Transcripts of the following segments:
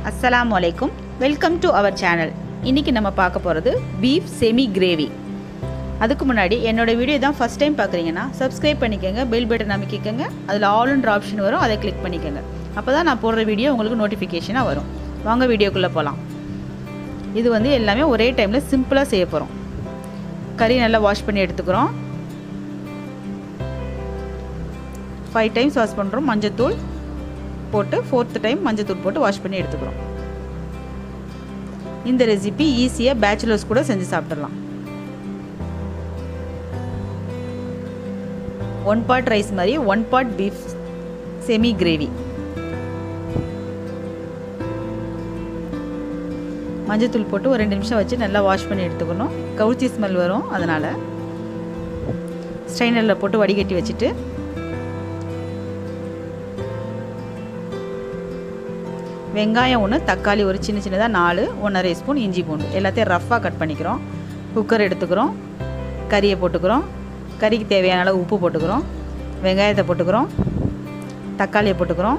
அஸ்ஸலாமு அலைக்கும் welcome to our channel இன்றைக்கி நம்ம பார்க்க போகிறது பீஃப் செமி கிரேவி அதுக்கு முன்னாடி என்னோட வீடியோ தான் ஃபஸ்ட் டைம் பார்க்குறீங்கன்னா சப்ஸ்கிரைப் பண்ணிக்கோங்க பெல் பட்டன் அமைக்கிக்கோங்க அதில் ஆல்ன்ற ஆப்ஷன் வரும் அதை கிளிக் பண்ணிக்கோங்க அப்போ தான் நான் போடுற வீடியோ உங்களுக்கு நோட்டிஃபிகேஷனாக வரும் வாங்க வீடியோக்குள்ளே போகலாம் இது வந்து எல்லாமே ஒரே டைமில் சிம்பிளாக செய்ய போகிறோம் கறி நல்லா வாஷ் பண்ணி எடுத்துக்கிறோம் ஃபைவ் டைம்ஸ் வாஷ் பண்ணுறோம் மஞ்சத்தூள் போட்டு ஃபோர்த்து டைம் மஞ்சத்தூள் போட்டு வாஷ் பண்ணி எடுத்துக்கிறோம் இந்த ரெசிபி ஈஸியாக பேச்சுலர்ஸ் கூட செஞ்சு சாப்பிடலாம் ஒன் பார்ட் ரைஸ் மாதிரி one part beef semi gravy மஞ்சத்தூள் போட்டு ஒரு ரெண்டு நிமிஷம் வச்சு நல்லா வாஷ் பண்ணி எடுத்துக்கணும் கவுச்சி ஸ்மெல் வரும் அதனால் ஸ்ட்ரைனரில் போட்டு வடிகட்டி வச்சுட்டு வெங்காயம் ஒன்று தக்காளி ஒரு சின்ன சின்னதாக நாலு ஒன்றரை ஸ்பூன் இஞ்சி பூண்டு எல்லாத்தையும் ரஃப்பாக கட் பண்ணிக்கிறோம் குக்கர் எடுத்துக்கிறோம் கறியை போட்டுக்கிறோம் கறிக்கு தேவையான அளவு உப்பு போட்டுக்கிறோம் வெங்காயத்தை போட்டுக்கிறோம் தக்காளியை போட்டுக்கிறோம்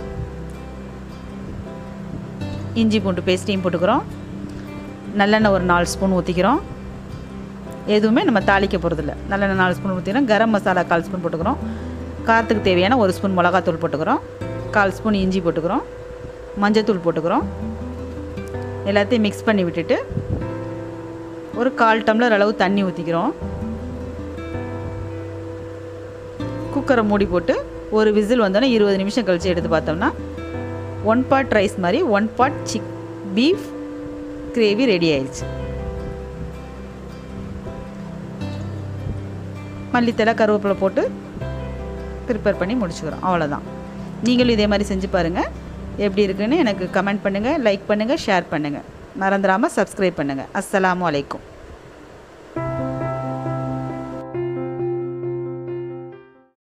இஞ்சி பூண்டு பேஸ்ட்டையும் போட்டுக்கிறோம் நல்லெண்ணெய் ஒரு நாலு ஸ்பூன் ஊற்றிக்கிறோம் எதுவுமே நம்ம தாளிக்க போகிறதில்ல நல்லெண்ணெய் நாலு ஸ்பூன் ஊற்றிக்கிறோம் கரம் மசாலா கால் ஸ்பூன் போட்டுக்கிறோம் காரத்துக்கு தேவையான ஒரு ஸ்பூன் மிளகாத்தூள் போட்டுக்கிறோம் கால் ஸ்பூன் இஞ்சி போட்டுக்கிறோம் மஞ்சத்தூள் போட்டுக்கிறோம் எல்லாத்தையும் மிக்ஸ் பண்ணி விட்டுட்டு ஒரு கால் டம்ளர் அளவு தண்ணி ஊற்றிக்கிறோம் குக்கரை மூடி போட்டு ஒரு விசில் வந்தோன்னே இருபது நிமிஷம் கழித்து எடுத்து பார்த்தோம்னா ஒன் பார்ட் ரைஸ் மாதிரி one part chick beef gravy ready ஆயிடுச்சு மல்லித்தலை கருவேப்பிலை போட்டு ப்ரிப்பேர் பண்ணி முடிச்சுக்கிறோம் அவ்வளோதான் நீங்களும் இதே மாதிரி செஞ்சு பாருங்கள் எப்படி இருக்குன்னு எனக்கு கமெண்ட் பண்ணுங்கள் லைக் பண்ணுங்கள் ஷேர் பண்ணுங்கள் மறந்துடாமல் சப்ஸ்கிரைப் பண்ணுங்கள் அஸ்ஸலாமு அலைக்கும்